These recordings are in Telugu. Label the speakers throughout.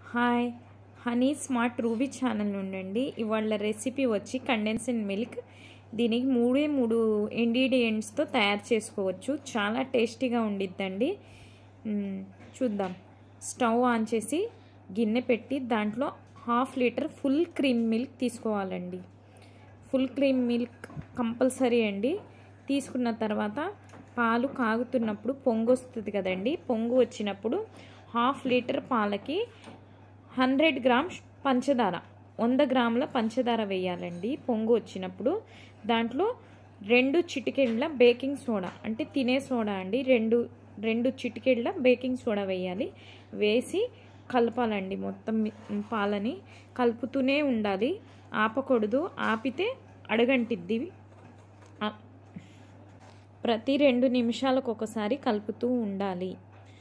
Speaker 1: hi honey smart Ruby channel నుండండి ఇవాళ రెసిపీ వచ్చి కండెన్స్డ్ మిల్క్ దీనికి మూడే మూడు ఇంగ్రీడియంట్స్తో తయారు చేసుకోవచ్చు చాలా టేస్టీగా ఉండిద్దండి మ్, చూద్దాం స్టవ్ ఆన్ చేసి గిన్నె పెట్టి దాంట్లో half litre full cream milk తీసుకోవాలండి ఫుల్ క్రీమ్ మిల్క్ కంపల్సరీ అండి తీసుకున్న తర్వాత పాలు కాగుతున్నప్పుడు పొంగు వస్తుంది కదండి పొంగు వచ్చినప్పుడు హాఫ్ లీటర్ పాలకి హండ్రెడ్ గ్రామ్స్ పంచదార వంద గ్రాముల పంచదార వేయాలండి పొంగు వచ్చినప్పుడు దాంట్లో రెండు చిటికెళ్ళ బేకింగ్ సోడా అంటే తినే సోడా అండి రెండు రెండు చిటికెళ్ళ బేకింగ్ సోడా వేయాలి వేసి కలపాలండి మొత్తం మి- పాలని కలుపుతూనే ఉండాలి ఆపకూడదు ఆపితే అడగంటిద్ది ఆ- ప్రతి రెండు నిమిషాలకు ఒకసారి కలుపుతూ ఉండాలి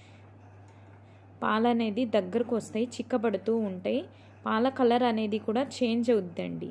Speaker 1: పాలు అనేది దగ్గరకు వస్తాయి చిక్కబడుతూ ఉంటాయి పాల కలర్ అనేది కూడా చేంజ్ అవుద్దండి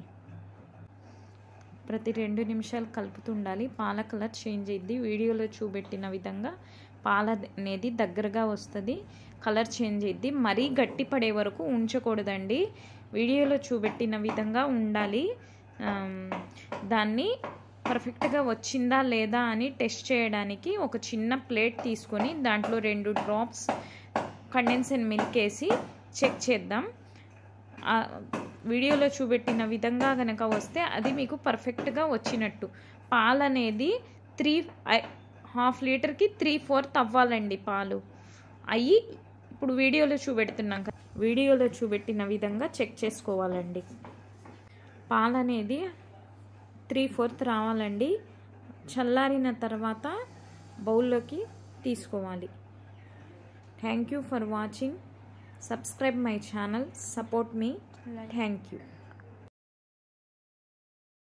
Speaker 1: ప్రతి రెండు నిమిషాలు కలుపుతూ ఉండాలి పాల కలర్ చేంజ్ అయ్యిద్ది వీడియోలో చూపెట్టిన విధంగా పాల అనేది దగ్గరగా వస్తుంది కలర్ చేంజ్ అయ్యిద్ది మరీ గట్టి పడే వరకు ఉంచకూడదండి వీడియోలో చూపెట్టిన విధంగా ఉండాలి ఆమ్, దాన్ని పర్ఫెక్ట్గా వచ్చిందా లేదా అని టెస్ట్ చేయడానికి ఒక చిన్న ప్లేట్ తీసుకొని దాంట్లో రెండు డ్రాప్స్ కండెన్సన్ మిల్క్ వేసి చెక్ చేద్దాం ఆ వీడియోలో చూపెట్టిన విధంగా కనుక వస్తే అది మీకు పర్ఫెక్ట్గా వచ్చినట్టు పాలు అనేది త్రీ హాఫ్ లీటర్కి త్రీ ఫోర్త్ అవ్వాలండి పాలు అయ్యి ఇప్పుడు వీడియోలో చూపెడుతున్నాం కదా వీడియోలో చూపెట్టిన విధంగా చెక్ చేసుకోవాలండి పాలు అనేది త్రీ ఫోర్త్ రావాలండి చల్లారిన తర్వాత బౌల్లోకి తీసుకోవాలి thank you for watching subscribe my channel support me thank you